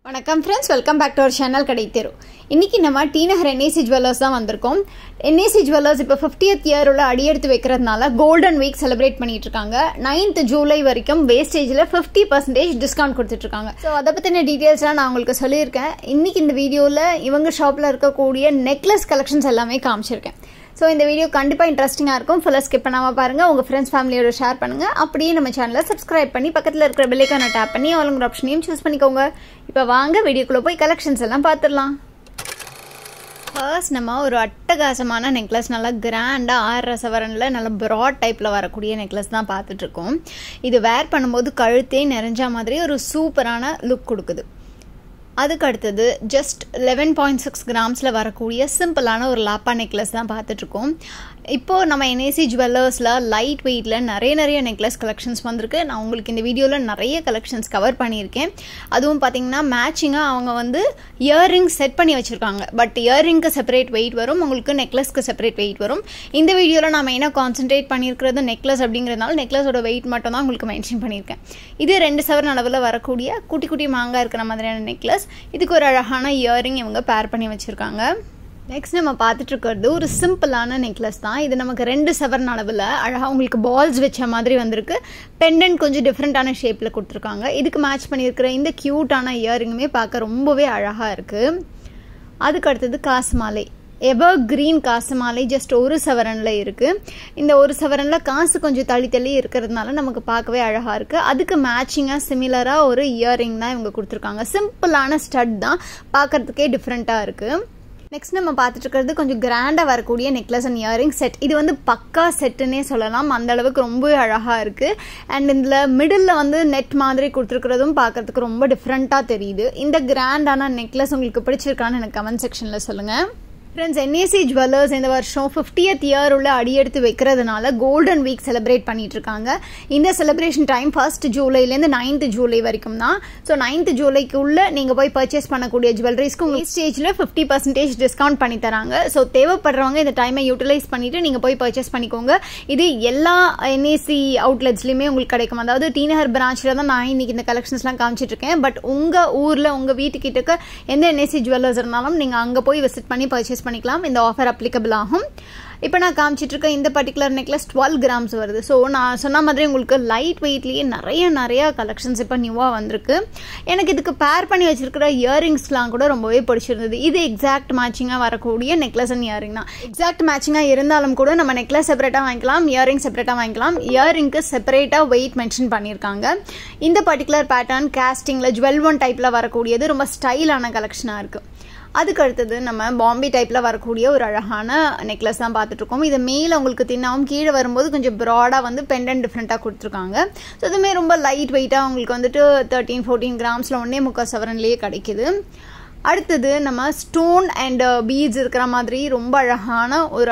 வணக்கம் friends welcome back to our channel கடை தெரு இன்னைக்கு நம்ம டி நகர் என்ஏசி ஜுவல்லர்ஸ் தான் வந்திருக்கோம் என்ஏசி ஜுவல்லர்ஸ் இப்போ ஃபிஃப்டியத் இயர் உள்ள அடியெடுத்து வைக்கிறதுனால கோல்டன் வீக் செலிப்ரேட் பண்ணிட்டு இருக்காங்க நைன்த் ஜூலை வரைக்கும் வேஸ்டேஜில் ஃபிஃப்டி பர்சன்டேஜ் டிஸ்கவுண்ட் கொடுத்துட்டு இருக்காங்க ஸோ அதை பற்றின டீட்டெயில்ஸ்லாம் நான் உங்களுக்கு சொல்லியிருக்கேன் இன்னைக்கு இந்த வீடியோவில் இவங்க ஷாப்பில் இருக்கக்கூடிய நெக்லஸ் கலெக்ஷன்ஸ் எல்லாமே காமிச்சிருக்கேன் ஸோ இந்த வீடியோ கண்டிப்பாக இன்ட்ரெஸ்டிங்காக இருக்கும் ஃபுல்லாக ஸ்கிப் பண்ணாமல் பாருங்கள் உங்கள் ஃப்ரெண்ட்ஸ் ஃபேமிலியோட ஷேர் பண்ணுங்கள் அப்படியே நம்ம சேனலை சப்ஸ்கிரைப் பண்ணி பக்கத்தில் இருக்கிற பெல்லைக்கான டேப் பண்ணி அவங்களோட ஆப்ஷனையும் சூஸ் பண்ணிக்கோங்க இப்போ வாங்க வீடியோக்குள்ளே போய் கலெக்ஷன்ஸ் எல்லாம் பார்த்துடலாம் ஃபர்ஸ்ட் நம்ம ஒரு அட்டகாசமான நெக்லஸ் நல்லா கிராண்டாக ஆறு சவரனில் நல்ல ப்ராட் டைப்பில் வரக்கூடிய நெக்லஸ் தான் பார்த்துட்ருக்கோம் இது வேர் பண்ணும்போது கழுத்தே நிறைஞ்ச மாதிரி ஒரு சூப்பரான லுக் கொடுக்குது அதுக்கு அடுத்தது ஜஸ்ட் லெவன் பாயிண்ட் சிக்ஸ் கிராம்ஸில் வரக்கூடிய சிம்பிளான ஒரு லாப்பா நெக்லஸ் தான் பார்த்துட்ருக்கோம் இப்போது நம்ம என்ஏசி ஜுவல்லர்ஸில் லைட் வெயிட்டில் நிறைய நிறைய நெக்லஸ் கலெக்ஷன்ஸ் வந்திருக்கு நான் உங்களுக்கு இந்த வீடியோவில் நிறைய கலெக்ஷன்ஸ் கவர் பண்ணியிருக்கேன் அதுவும் பார்த்தீங்கன்னா மேட்சிங்காக அவங்க வந்து இயர்ரிங் செட் பண்ணி வச்சுருக்காங்க பட் இயர்ரிங்க்கு செப்பரேட் வெயிட் வரும் உங்களுக்கு நெக்லஸ்க்கு செப்பரேட் வெயிட் வரும் இந்த வீடியோவில் நான் மெயினாக கான்சென்ட்ரேட் பண்ணியிருக்கிறது நெக்லஸ் அப்படிங்கிறதுனால நெக்லஸோட வெயிட் மட்டும் தான் உங்களுக்கு மென்ஷன் பண்ணியிருக்கேன் இது ரெண்டு சவரன் அளவில் வரக்கூடிய குட்டி குட்டி மாங்காய் இருக்கிற மாதிரியான நெக்லஸ் இதுக்கு ஒரு அழகான இயரிங் இவங்க பேர் பண்ணி வச்சுருக்காங்க நெக்ஸ்ட் நம்ம பார்த்துட்டு இருக்கிறது ஒரு சிம்பிளான நெக்லஸ் தான் இது நமக்கு ரெண்டு செவரன் அளவில் அழகாக உங்களுக்கு பால்ஸ் வச்ச மாதிரி வந்திருக்கு பெண்டன்ட் கொஞ்சம் டிஃப்ரெண்ட்டான ஷேப்பில் கொடுத்துருக்காங்க இதுக்கு மேட்ச் பண்ணியிருக்கிற இந்த க்யூட்டான இயரிங்குமே பார்க்க ரொம்பவே அழகாக இருக்குது அதுக்கு அடுத்தது காசு மாலை எவர் கிரீன் காசு மாலை ஜஸ்ட் ஒரு சவரனில் இருக்குது இந்த ஒரு சவரனில் காசு கொஞ்சம் தள்ளி தள்ளி இருக்கிறதுனால நமக்கு பார்க்கவே அழகாக இருக்குது அதுக்கு மேட்சிங்காக சிமிலராக ஒரு இயரிங் தான் இவங்க கொடுத்துருக்காங்க சிம்பிளான ஸ்டட் தான் பார்க்குறதுக்கே டிஃப்ரெண்ட்டாக இருக்குது நெக்ஸ்ட் நம்ம பார்த்துட்டு இருக்கிறது கொஞ்சம் கிராண்டாக வரக்கூடிய நெக்லஸ் அண்ட் இயரிங் செட் இது வந்து பக்கா செட்டுன்னே சொல்லலாம் அந்த அளவுக்கு ரொம்பவே அழகாக இருக்குது அண்ட் இதில் மிடில் வந்து நெட் மாதிரி கொடுத்துருக்கிறதும் பார்க்கறதுக்கு ரொம்ப டிஃப்ரெண்ட்டாக தெரியுது இந்த கிராண்டான நெக்லஸ் உங்களுக்கு பிடிச்சிருக்கான்னு எனக்கு கமெண்ட் செக்ஷனில் சொல்லுங்கள் ஃப்ரெண்ட்ஸ் என்ஏசி ஜுவல்லர்ஸ் இந்த வருஷம் ஃபிஃப்டியத் இயர் உள்ள அடியெடுத்து வைக்கிறதுனால கோல்டன் வீக் செலிப்ரேட் பண்ணிட்டு இருக்காங்க இந்த செலிப்ரேஷன் டைம் ஃபர்ஸ்ட் ஜூலைலேருந்து நைன்த் ஜூலை வரைக்கும் தான் ஸோ நைன்த் ஜூலைக்குள்ள நீங்கள் போய் பர்ச்சேஸ் பண்ணக்கூடிய ஜுவல்லரிஸ்க்கு உங்கள் ஸ்டேஜில் ஃபிஃப்டி பர்சன்டேஜ் டிஸ்கவுண்ட் பண்ணி தராங்க ஸோ தேவைப்படுறவங்க இந்த டைமை யூட்டிலைஸ் பண்ணிட்டு நீங்கள் போய் பர்ச்சேஸ் பண்ணிக்கோங்க இது எல்லா என்ஏசி அவுட்லெட்ஸ்லையுமே உங்களுக்கு கிடைக்கும் அதாவது டி நகர் பிரான்ச்சில் தான் நான் இன்னைக்கு இந்த கலெக்ஷன்ஸ்லாம் காமிச்சிட்டு இருக்கேன் பட் உங்கள் ஊரில் உங்கள் வீட்டுக்கிட்டக்க எந்த என்ஏசி ஜுவல்லர்ஸ் இருந்தாலும் நீங்கள் அங்கே போய் விசிட் பண்ணி பர்ச்சேஸ் பண்ணிக்கலாம் இந்த ஆஃபர் அப்ளிகபிள் ஆகும் இப்போ நான் காமிச்சிட்டு இருக்க இந்த பர்டிகுலர் நெக்லஸ் டுவெல் கிராம்ஸ் வருது ஸோ நான் சொன்ன மாதிரி உங்களுக்கு லைட் வெயிட்லேயே நிறைய நிறைய கலெக்ஷன்ஸ் இப்போ நியூவாக வந்திருக்கு எனக்கு இதுக்கு பேர் பண்ணி வச்சிருக்கிற இயரிங்ஸ்லாம் கூட ரொம்பவே பிடிச்சிருந்தது இது எக்ஸாக்ட் மேட்சிங்காக வரக்கூடிய நெக்லஸ் அண்ட் இயரிங் தான் எக்ஸாக்ட் மேட்சிங்காக இருந்தாலும் கூட நம்ம நெக்லஸ் செப்பரேட்டாக வாங்கிக்கலாம் இயரிங் செப்பரேட்டாக வாங்கிக்கலாம் இயரிங்க்கு செப்பரேட்டாக வெயிட் மென்ஷன் பண்ணியிருக்காங்க இந்த பர்டிகுலர் பேட்டர்ன் கேஸ்டிங்கில் ஜுவல் ஒன் டைப்பில் வரக்கூடியது ரொம்ப ஸ்டைலான கலெக்ஷனாக இருக்குது அதுக்கு அடுத்தது நம்ம பாம்பே டைப்பில் வரக்கூடிய ஒரு அழகான நெக்லஸ் தான் பார்த்துட்ருக்கோம் இது மேலே உங்களுக்கு தின்னாவும் கீழே வரும்போது கொஞ்சம் ப்ராடாக வந்து பெண்டன் டிஃப்ரெண்ட்டாக கொடுத்துருக்காங்க ஸோ இதுவுமே ரொம்ப லைட் வெயிட்டாக உங்களுக்கு வந்துட்டு தேர்ட்டீன் ஃபோர்டீன் கிராம்ஸில் ஒன்றே முக்கால் சவரன்லேயே கிடைக்குது அடுத்தது நம்ம ஸ்டோன் அண்ட் பீட்ஸ் இருக்கிற மாதிரி ரொம்ப அழகான ஒரு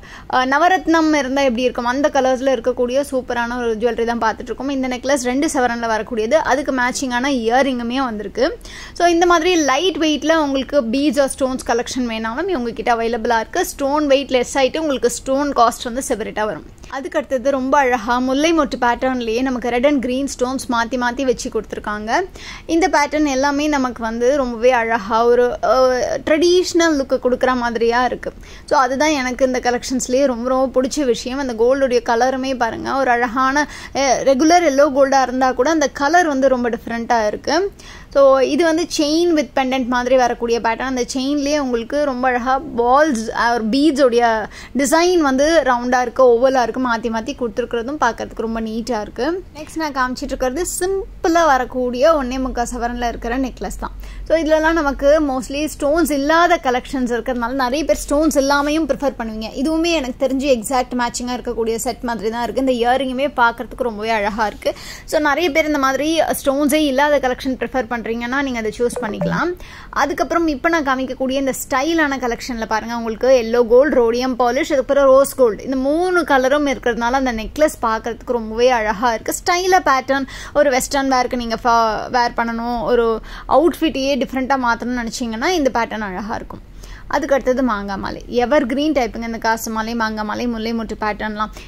நவரத்னம் இருந்தால் எப்படி இருக்கும் அந்த கலர்ஸில் இருக்கக்கூடிய சூப்பரான ஒரு ஜுவல்லரி தான் பார்த்துட்ருக்கோம் இந்த நெக்லஸ் ரெண்டு செவரனில் வரக்கூடியது அதுக்கு மேட்சிங்கான இயரிங்குமே வந்திருக்கு ஸோ இந்த மாதிரி லைட் வெயிட்டில் உங்களுக்கு பீட்ஸ் ஆர் ஸ்டோன்ஸ் கலெக்ஷன் வேணாலும் இவங்ககிட்ட அவைலபிளாக இருக்குது ஸ்டோன் வெயிட் லெஸ் ஆகிட்டு உங்களுக்கு ஸ்டோன் காஸ்ட் வந்து செப்பரேட்டாக வரும் அதுக்கு அடுத்தது ரொம்ப அழகாக முல்லை மொட்டு பேட்டர்ன்லேயே நமக்கு ரெட் அண்ட் க்ரீன் ஸ்டோன்ஸ் மாற்றி மாற்றி வச்சு கொடுத்துருக்காங்க இந்த பேட்டர்ன் எல்லாமே நமக்கு வந்து ரொம்பவே அழகாக ஒரு ட்ரெடிஷ்னல் லுக்கு கொடுக்குற மாதிரியாக இருக்குது ஸோ அதுதான் எனக்கு இந்த கலெக்ஷன்ஸ்லேயே ரொம்ப ரொம்ப பிடிச்ச விஷயம் அந்த கோல்டுடைய கலருமே பாருங்கள் ஒரு அழகான ரெகுலர் எல்லோ கோல்டாக இருந்தால் கூட அந்த கலர் வந்து ரொம்ப டிஃப்ரெண்ட்டாக இருக்குது ஸோ இது வந்து செயின் வித் பெண்டன்ட் மாதிரி வரக்கூடிய பேட்டர்ன் அந்த செயின்லேயே உங்களுக்கு ரொம்ப அழகாக பால்ஸ் ஒரு பீட்ஸோடைய டிசைன் வந்து ரவுண்டாக இருக்குது ஓவலாக இருக்குது மாற்றி மாற்றி கொடுத்துருக்குறதும் பார்க்கறதுக்கு ரொம்ப நீட்டாக இருக்குது நெக்ஸ்ட் நான் காமிச்சிட்டு இருக்கிறது சிம்பிளாக வரக்கூடிய ஒன்றே முக்கால் சவரனில் இருக்கிற நெக்லஸ் தான் ஸோ இதிலலாம் நமக்கு மோஸ்ட்லி ஸ்டோன்ஸ் இல்லாத கலெக்ஷன்ஸ் இருக்கிறதுனால நிறைய பேர் ஸ்டோன்ஸ் இல்லாமையும் ப்ரிஃபர் பண்ணுவீங்க இதுவுமே எனக்கு தெரிஞ்சு எக்ஸாக்ட் மேட்சிங்காக இருக்கக்கூடிய செட் மாதிரி தான் இருக்குது இந்த இயரிங்குமே பார்க்கறதுக்கு ரொம்பவே அழகாக இருக்குது ஸோ நிறைய பேர் இந்த மாதிரி ஸ்டோன்ஸே இல்லாத கலெக்ஷன் ப்ரிஃபர் பண்ணுறீங்கன்னா நீங்கள் அதை சூஸ் பண்ணிக்கலாம் அதுக்கப்புறம் இப்போ நான் காமிக்கக்கூடிய இந்த ஸ்டைலான கலெக்ஷனில் பாருங்கள் உங்களுக்கு எல்லோ கோல்டு ரோடியம் பாலிஷ் அதுக்கப்புறம் ரோஸ் கோல்டு இந்த மூணு கலரும் இருக்கிறதுனால அந்த நெக்லஸ் பார்க்கறதுக்கு ரொம்பவே அழகாக இருக்குது ஸ்டைலாக பேட்டர்ன் ஒரு வெஸ்டர்ன் வேருக்கு நீங்கள் வேர் பண்ணணும் ஒரு அவுட்ஃபிட்டையே டிஃப்ரெண்ட்டாக மாற்றணும்னு நினச்சிங்கன்னா இந்த பேட்டர்ன் அழகாக இருக்கும் அதுக்கு அடுத்தது மாங்காய் மாலை எவர் கிரீன் டைப்புங்க இந்த காசு மாலை மாங்காய் மாலை முல்லை முட்டு பேட்டர்ன்லாம்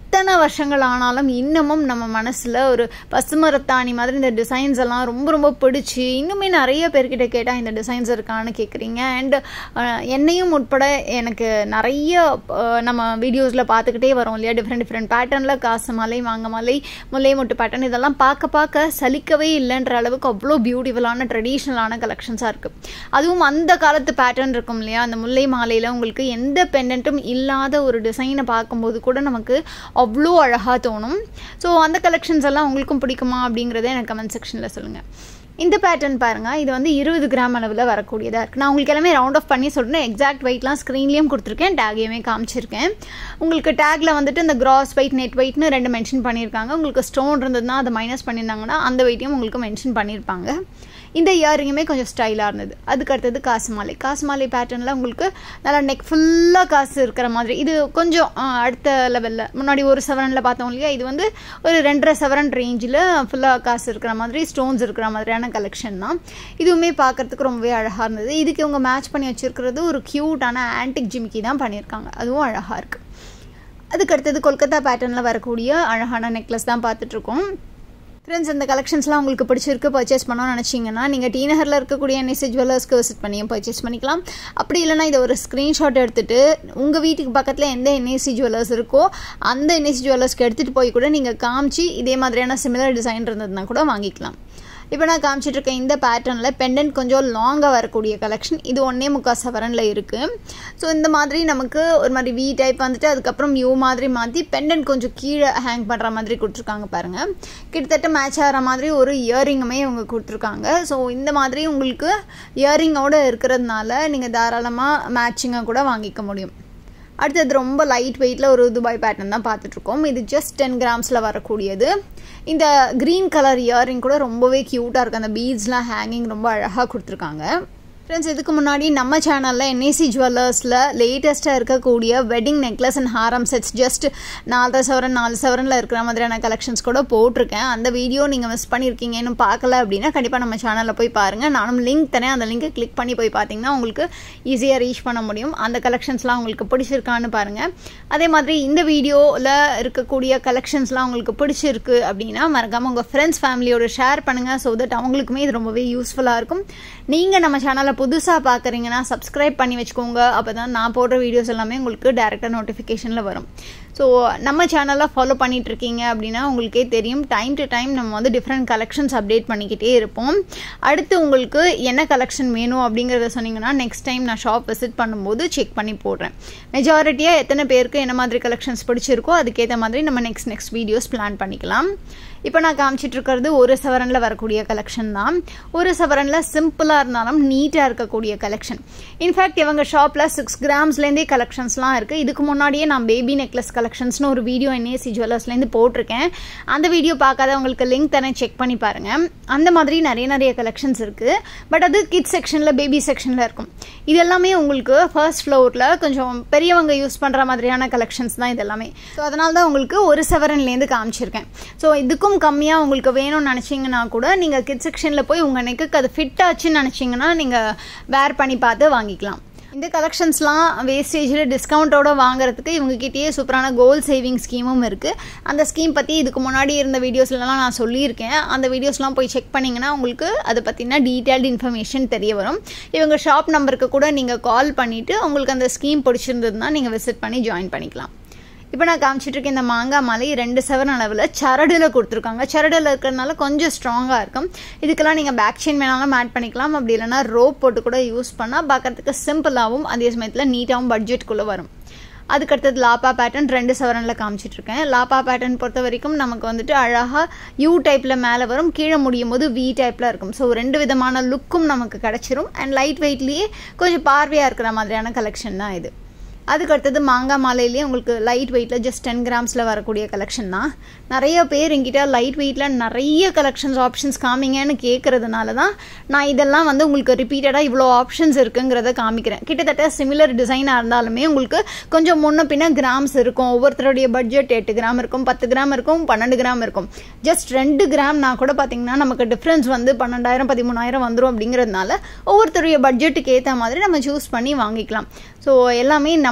எத்தனை வருஷங்கள் ஆனாலும் இன்னமும் நம்ம மனசில் ஒரு பசுமரத்தாணி மாதிரி இந்த டிசைன்ஸ் எல்லாம் ரொம்ப ரொம்ப பிடிச்சி இன்னுமே நிறைய பேர்கிட்ட கேட்டால் இந்த டிசைன்ஸ் இருக்கான்னு கேட்குறீங்க அண்ட் என்னையும் உட்பட எனக்கு நிறைய அஹ், நம்ம வீடியோஸில் பார்த்துக்கிட்டே வரோம் இல்லையா டிஃப்ரெண்ட் டிஃப்ரெண்ட் பேட்டர்னில் காசு மாலை வாங்க மாலை முல்லை மொட்டு பேட்டர்ன் இதெல்லாம் பார்க்க பார்க்க சலிக்கவே இல்லைன்ற அளவுக்கு அவ்வளோ பியூட்டிஃபுல்லான ட்ரெடிஷ்னலான கலெக்ஷன்ஸாக இருக்குது அதுவும் அந்த காலத்து பேட்டர்ன் இருக்கும் இல்லையா அந்த முல்லை மாலையில் உங்களுக்கு எந்த பெண்டன்ட்டும் இல்லாத ஒரு டிசைனை பார்க்கும்போது கூட நமக்கு அவ்வளோ அழகாக தோணும் ஸோ அந்த கலெக்ஷன்ஸ் எல்லாம் உங்களுக்கும் பிடிக்குமா அப்படிங்கிறத எனக்கு கமெண்ட் செக்ஷனில் சொல்லுங்கள் இந்த பேட்டர்ன் பாருங்கள் இது வந்து இருபது கிராம் அளவில் வரக்கூடியதாக இருக்குது நான் உங்களுக்கு எல்லாமே ரவுண்ட் ஆஃப் பண்ணி சொல்கிறேன் எக்ஸாக்ட் வெயிட்லாம் ஸ்க்ரீன்லேயும் கொடுத்துருக்கேன் டேகையுமே காமிச்சிருக்கேன் உங்களுக்கு டேக்கில் வந்துட்டு இந்த கிராஸ் வெயிட் நெட் வெயிட்னு ரெண்டு மென்ஷன் பண்ணியிருக்காங்க உங்களுக்கு ஸ்டோன் இருந்ததுன்னா அதை மைனஸ் பண்ணியிருந்தாங்கன்னா அந்த வெயிட்டையும் உங்களுக்கு மென்ஷன் பண்ணியிருப்பாங்க இந்த இயரிங்குமே கொஞ்சம் ஸ்டைலாக இருந்தது அதுக்கு அடுத்தது காசு மாலை காசு மாலை பேட்டர்னில் உங்களுக்கு நல்லா நெக் ஃபுல்லாக காசு இருக்கிற மாதிரி இது கொஞ்சம் ஆ, அடுத்த லெவலில் முன்னாடி ஒரு செவரனில் பார்த்தோம் இல்லையா இது வந்து ஒரு ரெண்டரை செவரன் ரேஞ்சில் ஃபுல்லாக காசு இருக்கிற மாதிரி ஸ்டோன்ஸ் இருக்கிற மாதிரியான கலெக்ஷன் தான் இதுவுமே பார்க்கறதுக்கு ரொம்பவே அழகாக இருந்தது இதுக்கு இவங்க மேட்ச் பண்ணி வச்சிருக்கிறது ஒரு க்யூட்டான ஆன்டிக் ஜிமிக்கி தான் பண்ணியிருக்காங்க அதுவும் அழகாக இருக்குது அதுக்கு அடுத்தது கொல்கத்தா பேட்டர்னில் வரக்கூடிய அழகான நெக்லஸ் தான் பார்த்துட்ருக்கோம் ஃப்ரெண்ட்ஸ் இந்த கலெக்ஷன்ஸ்லாம் உங்களுக்கு பிடிச்சிருக்கு பர்ச்சேஸ் பண்ணணும்னு நினச்சிங்கன்னா நீங்கள் டி நகரில் இருக்கக்கூடிய என்எஸ்சி ஜுவல்லர்ஸ்க்கு விசிட் பண்ணியும் பர்ச்சேஸ் பண்ணிக்கலாம் அப்படி இல்லைனா இதை ஒரு ஸ்க்ரீன்ஷாட் எடுத்துகிட்டு உங்கள் வீட்டுக்கு பக்கத்தில் எந்த என்எஸ்சி ஜுவல்லர்ஸ் இருக்கோ அந்த என்எஸ்சி ஜுவல்லர்ஸ்க்கு எடுத்துகிட்டு போய் கூட நீங்கள் காமிச்சு இதே மாதிரியான சிமிலர் டிசைன் இருந்ததுன்னா கூட வாங்கிக்கலாம் இப்போ நான் காமிச்சிட்டு இருக்க இந்த பேட்டர்னில் பெண்டன்ட் கொஞ்சம் லாங்காக வரக்கூடிய கலெக்ஷன் இது ஒன்றே முக்கால் சவரனில் இருக்குது ஸோ இந்த மாதிரி நமக்கு ஒரு மாதிரி வி டைப் வந்துட்டு அதுக்கப்புறம் யூ மாதிரி மாற்றி பெண்டன்ட் கொஞ்சம் கீழே ஹேங் பண்ணுற மாதிரி கொடுத்துருக்காங்க பாருங்கள் கிட்டத்தட்ட மேட்ச் ஆகிற மாதிரி ஒரு இயரிங்குமே இவங்க கொடுத்துருக்காங்க ஸோ இந்த மாதிரி உங்களுக்கு இயரிங்கோடு இருக்கிறதுனால நீங்கள் தாராளமாக மேட்சிங்காக கூட வாங்கிக்க முடியும் அடுத்தது ரொம்ப லைட் வெயிட்டில் ஒரு துபாய் பேட்டர்ன் தான் பார்த்துட்ருக்கோம் இது ஜஸ்ட் டென் கிராம்ஸில் வரக்கூடியது இந்த க்ரீன் கலர் இயரிங் கூட ரொம்பவே க்யூட்டாக இருக்குது அந்த பீட்ஸ்லாம் ஹேங்கிங் ரொம்ப அழகாக கொடுத்துருக்காங்க ஃப்ரெண்ட்ஸ் இதுக்கு முன்னாடி நம்ம சேனலில் என்ஏசி ஜுவல்லர்ஸில் லேட்டஸ்ட்டாக இருக்கக்கூடிய வெட்டிங் நெக்லஸ் அண்ட் ஹாரம் செட்ஸ் ஜஸ்ட் நாலரை சவரன் நாலு சவரனில் இருக்கிற மாதிரியான கலெக்ஷன்ஸ் கூட போட்டிருக்கேன் அந்த வீடியோ நீங்கள் மிஸ் பண்ணியிருக்கீங்க இன்னும் பார்க்கல அப்படின்னா கண்டிப்பாக நம்ம சேனலில் போய் பாருங்கள் நானும் லிங்க் தரேன் அந்த லிங்கை கிளிக் பண்ணி போய் பார்த்தீங்கன்னா உங்களுக்கு ஈஸியாக ரீச் பண்ண முடியும் அந்த கலெக்ஷன்ஸ்லாம் உங்களுக்கு பிடிச்சிருக்கான்னு பாருங்கள் அதே மாதிரி இந்த வீடியோவில் இருக்கக்கூடிய கலெக்ஷன்ஸ்லாம் உங்களுக்கு பிடிச்சிருக்கு அப்படின்னா மறக்காமல் உங்கள் ஃப்ரெண்ட்ஸ் ஃபேமிலியோட ஷேர் பண்ணுங்கள் ஸோ தட் அவங்களுக்குமே இது ரொம்பவே யூஸ்ஃபுல்லாக இருக்கும் நீங்கள் நம்ம சேனலை புதுசாக பார்க்குறீங்கன்னா சப்ஸ்கிரைப் பண்ணி வச்சுக்கோங்க அப்போ தான் நான் போடுற வீடியோஸ் எல்லாமே உங்களுக்கு டேரெக்டாக நோட்டிஃபிகேஷனில் வரும் ஸோ நம்ம சேனலில் ஃபாலோ பண்ணிட்டு இருக்கீங்க அப்படின்னா உங்களுக்கே தெரியும் டைம் டு டைம் நம்ம வந்து டிஃப்ரெண்ட் கலெக்ஷன்ஸ் அப்டேட் பண்ணிக்கிட்டே இருப்போம் அடுத்து உங்களுக்கு என்ன கலெக்ஷன் வேணும் அப்படிங்கிறத சொன்னீங்கன்னா நெக்ஸ்ட் டைம் நான் ஷாப் விசிட் பண்ணும்போது செக் பண்ணி போடுறேன் மெஜாரிட்டியாக எத்தனை பேருக்கு என்ன மாதிரி கலெக்ஷன்ஸ் பிடிச்சிருக்கோ அதுக்கேற்ற மாதிரி நம்ம நெக்ஸ்ட் நெக்ஸ்ட் வீடியோஸ் பிளான் பண்ணிக்கலாம் இப்போ நான் காமிச்சிட்டு இருக்கிறது ஒரு சவரனில் வரக்கூடிய கலெக்ஷன் தான் ஒரு சவரனில் சிம்பிளாக இருந்தாலும் நீட்டாக இருக்கக்கூடிய கலெக்ஷன் இன்ஃபேக்ட் இவங்க ஷாப்பில் சிக்ஸ் கிராம்ஸ்லேருந்தே கலெக்ஷன்ஸ்லாம் இருக்குது இதுக்கு முன்னாடியே நான் பேபி நெக்லஸ் கலெக்ஷன்ஸ்னு ஒரு வீடியோ என்ஏசி ஜுவல்லர்ஸ்லேருந்து போட்டிருக்கேன் அந்த வீடியோ பார்க்காதவங்களுக்கு லிங்க் தரேன் செக் பண்ணி பாருங்கள் அந்த மாதிரி நிறைய நிறைய கலெக்ஷன்ஸ் இருக்குது பட் அது கிட்ஸ் செக்ஷனில் பேபி செக்ஷனில் இருக்கும் இது எல்லாமே உங்களுக்கு ஃபர்ஸ்ட் ஃப்ளோரில் கொஞ்சம் பெரியவங்க யூஸ் பண்ணுற மாதிரியான கலெக்ஷன்ஸ் தான் இது எல்லாமே ஸோ அதனால தான் உங்களுக்கு ஒரு சவரன்லேருந்து காமிச்சிருக்கேன் ஸோ இதுக்கும் கம்மியாக உங்களுக்கு வேணும்னு நினச்சிங்கன்னா கூட நீங்கள் கிட் செக்ஷனில் போய் உங்கள் நெக்குக்கு அது ஃபிட் ஆச்சுன்னு நினச்சிங்கன்னா நீங்கள் வேர் பண்ணி பார்த்து வாங்கிக்கலாம் இந்த கலெக்ஷன்ஸ்லாம் வேஸ்டேஜில் டிஸ்கவுண்ட்டோட வாங்குறதுக்கு இவங்ககிட்டயே சூப்பரான கோல் சேவிங் ஸ்கீமும் இருக்குது அந்த ஸ்கீம் பற்றி இதுக்கு முன்னாடி இருந்த வீடியோஸ்லாம் நான் சொல்லியிருக்கேன் அந்த வீடியோஸ்லாம் போய் செக் பண்ணிங்கன்னா உங்களுக்கு அதை பற்றின டீட்டெயில்டு இன்ஃபர்மேஷன் தெரிய வரும் இவங்க ஷாப் நம்பருக்கு கூட நீங்கள் கால் பண்ணிவிட்டு உங்களுக்கு அந்த ஸ்கீம் பிடிச்சிருந்ததுன்னா நீங்கள் விசிட் பண்ணி ஜாயின் பண்ணிக்கலாம் இப்போ நான் காமிச்சிட்டு இருக்க இந்த மாங்காய் மாலை ரெண்டு செவன் அளவில் சரடில் கொடுத்துருக்காங்க சரடில் இருக்கிறதுனால கொஞ்சம் ஸ்ட்ராங்காக இருக்கும் இதுக்கெல்லாம் நீங்கள் பேக் செயின் வேணாலும் ஆட் பண்ணிக்கலாம் அப்படி இல்லைனா ரோப் போட்டு கூட யூஸ் பண்ணால் பார்க்கறதுக்கு சிம்பிளாகவும் அதே சமயத்தில் நீட்டாகவும் பட்ஜெட்குள்ளே வரும் அதுக்கடுத்தது லாப்பா பேட்டர்ன் ரெண்டு செவரனில் காமிச்சிட்ருக்கேன் லாப்பா பேட்டர்ன் பொறுத்த வரைக்கும் நமக்கு வந்துட்டு அழகாக யூ டைப்பில் மேலே வரும் கீழே முடியும் போது வி டைப்பில் இருக்கும் ஸோ ரெண்டு விதமான லுக்கும் நமக்கு கிடச்சிரும் அண்ட் லைட் வெயிட்லேயே கொஞ்சம் பார்வையாக இருக்கிற மாதிரியான கலெக்ஷன் தான் இது அதுக்கு அடுத்தது மாங்காய் மாலையிலேயே உங்களுக்கு லைட் வெயிட்டில் ஜஸ்ட் டென் கிராம்ஸில் வரக்கூடிய கலெக்ஷன் தான் நிறைய பேர் எங்கிட்ட லைட் வெயிட்டில் நிறைய கலெக்ஷன்ஸ் ஆப்ஷன்ஸ் காமிங்கன்னு கேட்குறதுனால தான் நான் இதெல்லாம் வந்து உங்களுக்கு ரிப்பீட்டடாக இவ்வளோ ஆப்ஷன்ஸ் இருக்குங்கிறத காமிக்கிறேன் கிட்டத்தட்ட சிமிலர் டிசைனாக இருந்தாலுமே உங்களுக்கு கொஞ்சம் முன்ன பின்ன கிராம்ஸ் இருக்கும் ஒவ்வொருத்தருடைய பட்ஜெட் எட்டு கிராம் இருக்கும் பத்து கிராம் இருக்கும் பன்னெண்டு கிராம் இருக்கும் ஜஸ்ட் ரெண்டு கிராம்னா கூட பார்த்தீங்கன்னா நமக்கு டிஃப்ரென்ஸ் வந்து பன்னெண்டாயிரம் பதிமூணாயிரம் வந்துடும் அப்படிங்கிறதுனால ஒவ்வொருத்தருடைய பட்ஜெட்டுக்கு ஏற்ற மாதிரி நம்ம சூஸ் பண்ணி வாங்கிக்கலாம் ஸோ எல்லாமே நம்ம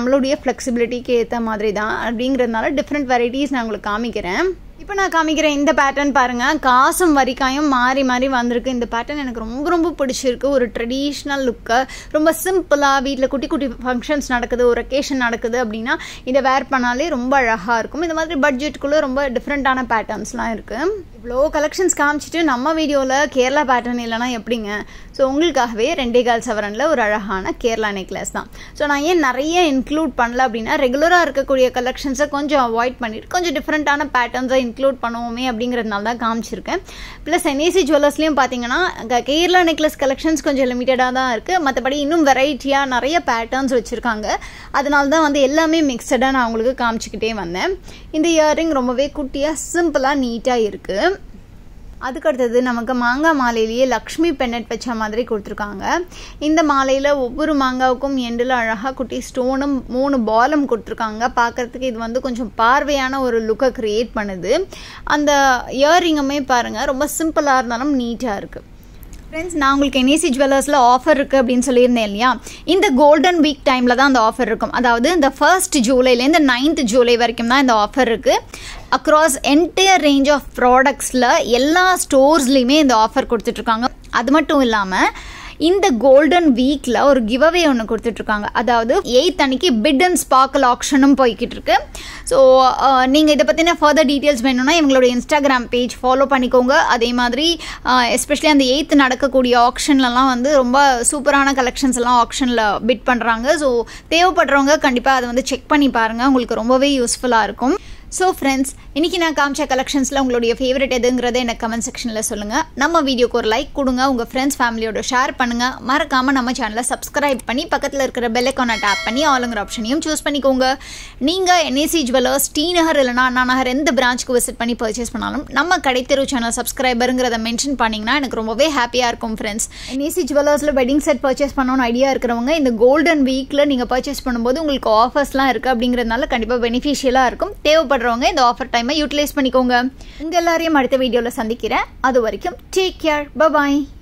நம்மளுடைய ஃப்ளெக்சிபிலிட்டிக்கு ஏற்ற மாதிரி தான் அப்படிங்கிறதுனால டிஃப்ரெண்ட் வெரைட்டிஸ் நான் உங்களுக்கு காமிக்கிறேன் இப்போ நான் காமிக்கிற இந்த பேட்டர்ன் பாருங்கள் காசும் வரிக்காயும் மாறி மாறி வந்திருக்கு இந்த பேட்டர்ன் எனக்கு ரொம்ப ரொம்ப பிடிச்சிருக்கு ஒரு ட்ரெடிஷ்னல் லுக்கு ரொம்ப சிம்பிளாக வீட்டில் குட்டி குட்டி ஃபங்க்ஷன்ஸ் நடக்குது ஒரு ஒகேஷன் நடக்குது அப்படின்னா இதை வேர் பண்ணாலே ரொம்ப அழகாக இருக்கும் இந்த மாதிரி பட்ஜெட்டுக்குள்ளே ரொம்ப டிஃப்ரெண்ட்டான பேட்டர்ன்ஸ்லாம் இருக்குது இவ்வளோ கலெக்ஷன்ஸ் காமிச்சிட்டு நம்ம வீடியோவில் கேரளா பேட்டர்ன் இல்லைனா எப்படிங்க ஸோ உங்களுக்காகவே ரெண்டே கால் சவரனில் ஒரு அழகான கேரளா நெக்லஸ் தான் ஸோ நான் ஏன் நிறைய இன்க்ளூட் பண்ணல அப்படின்னா ரெகுலராக இருக்கக்கூடிய கலெக்ஷன்ஸை கொஞ்சம் அவாய்ட் பண்ணிட்டு கொஞ்சம் டிஃப்ரெண்ட்டான பேட்டர்ன்ஸை இன்க்ளூட் பண்ணுவோமே அப்படிங்கிறதுனால தான் காமிச்சிருக்கேன் ப்ளஸ் என்ஏசி ஜுவல்லர்ஸ்லையும் பார்த்தீங்கன்னா கேரளா நெக்லஸ் கலெக்ஷன்ஸ் கொஞ்சம் லிமிட்டடாக தான் இருக்குது மற்றபடி இன்னும் வெரைட்டியாக நிறைய பேட்டர்ன்ஸ் வச்சுருக்காங்க அதனால தான் வந்து எல்லாமே மிக்சடாக நான் உங்களுக்கு காமிச்சிக்கிட்டே வந்தேன் இந்த இயரிங் ரொம்பவே குட்டியாக சிம்பிளாக நீட்டாக இருக்குது அதுக்கடுத்தது நமக்கு மாங்காய் மாலையிலேயே லக்ஷ்மி பென்னட் வச்ச மாதிரி கொடுத்துருக்காங்க இந்த மாலையில் ஒவ்வொரு மாங்காவுக்கும் எண்டில் அழகாக குட்டி ஸ்டோனும் மூணு பாலும் கொடுத்துருக்காங்க பார்க்குறதுக்கு இது வந்து கொஞ்சம் பார்வையான ஒரு லுக்கை க்ரியேட் பண்ணுது அந்த இயரிங்குமே பாருங்கள் ரொம்ப சிம்பிளாக இருந்தாலும் நீட்டாக இருக்குது ஃப்ரெண்ட்ஸ் நான் உங்களுக்கு என்ஏசி ஜுவல்லர்ஸில் ஆஃபர் இருக்குது அப்படின்னு சொல்லியிருந்தேன் இல்லையா இந்த கோல்டன் வீக் டைமில் தான் அந்த ஆஃபர் இருக்கும் அதாவது இந்த ஃபர்ஸ்ட் ஜூலைலேருந்து நைன்த் ஜூலை வரைக்கும் தான் இந்த ஆஃபர் இருக்குது அக்ராஸ் என்டையர் ரேஞ்ச் ஆஃப் ப்ராடக்ட்ஸில் எல்லா ஸ்டோர்ஸ்லேயுமே இந்த ஆஃபர் கொடுத்துட்ருக்காங்க அது மட்டும் இல்லாமல் இந்த கோல்டன் வீக்கில் ஒரு கிவ்அவே ஒன்று கொடுத்துட்ருக்காங்க அதாவது எயித் அன்னைக்கு பிட் அண்ட் ஸ்பார்க்கல் ஆப்ஷனும் போய்கிட்டு இருக்கு ஸோ நீங்கள் இதை பற்றின ஃபர்தர் டீட்டெயில்ஸ் வேணும்னா இவங்களோட இன்ஸ்டாகிராம் பேஜ் ஃபாலோ பண்ணிக்கோங்க அதே மாதிரி எஸ்பெஷலி அந்த எயித்து நடக்கக்கூடிய ஆப்ஷன்லலாம் வந்து ரொம்ப சூப்பரான கலெக்ஷன்ஸ் எல்லாம் ஆப்ஷனில் பிட் பண்ணுறாங்க ஸோ தேவைப்படுறவங்க கண்டிப்பாக அதை வந்து செக் பண்ணி பாருங்கள் உங்களுக்கு ரொம்பவே யூஸ்ஃபுல்லாக இருக்கும் ஸோ ஃப்ரெண்ட்ஸ் இன்றைக்கி நான் காமிச்ச கலெக்ஷன்ஸில் உங்களுடைய ஃபேவரட் எதுங்கிறத எனக்கு கமெண்ட் செக்ஷனில் சொல்லுங்கள் நம்ம வீடியோக்கு ஒரு லைக் கொடுங்க உங்கள் ஃப்ரெண்ட்ஸ் ஃபேமிலியோட ஷேர் பண்ணுங்கள் மறக்காமல் நம்ம சேனலை சப்ஸ்கிரைப் பண்ணி பக்கத்தில் இருக்கிற பெல்லைக்கான டேப் பண்ணி ஆளுங்கிற ஆப்ஷனையும் சூஸ் பண்ணிக்கோங்க நீங்கள் என்ஏசி ஜுவல்லர்ஸ் டி நகர் இல்லைனா அண்ணா நகர் எந்த பிரான்ச்சுக்கு விசிட் பண்ணி பர்ச்சேஸ் பண்ணாலும் நம்ம கடைத்தெரு சேனல் சப்ஸ்கிரைபருங்கிறத மென்ஷன் பண்ணிங்கன்னா எனக்கு ரொம்பவே ஹாப்பியாக இருக்கும் ஃப்ரெண்ட்ஸ் என்ஏசி ஜுவல்லர்ஸில் வெட்டிங் செட் பர்ச்சேஸ் பண்ணணும்னு ஐடியா இருக்கிறவங்க இந்த கோல்டன் வீக்கில் நீங்கள் பர்ச்சேஸ் பண்ணும்போது உங்களுக்கு ஆஃபர்ஸ்லாம் இருக்குது அப்படிங்கிறதுனால கண்டிப்பாக பெனிஃபிஷியலாக இருக்கும் தேவைப்படுற பண்ணுறவங்க இந்த ஆஃபர் டைமை யூட்டிலைஸ் பண்ணிக்கோங்க உங்கள் எல்லாரையும் அடுத்த வீடியோவில் சந்திக்கிறேன் அது வரைக்கும் டேக் கேர் பபாய்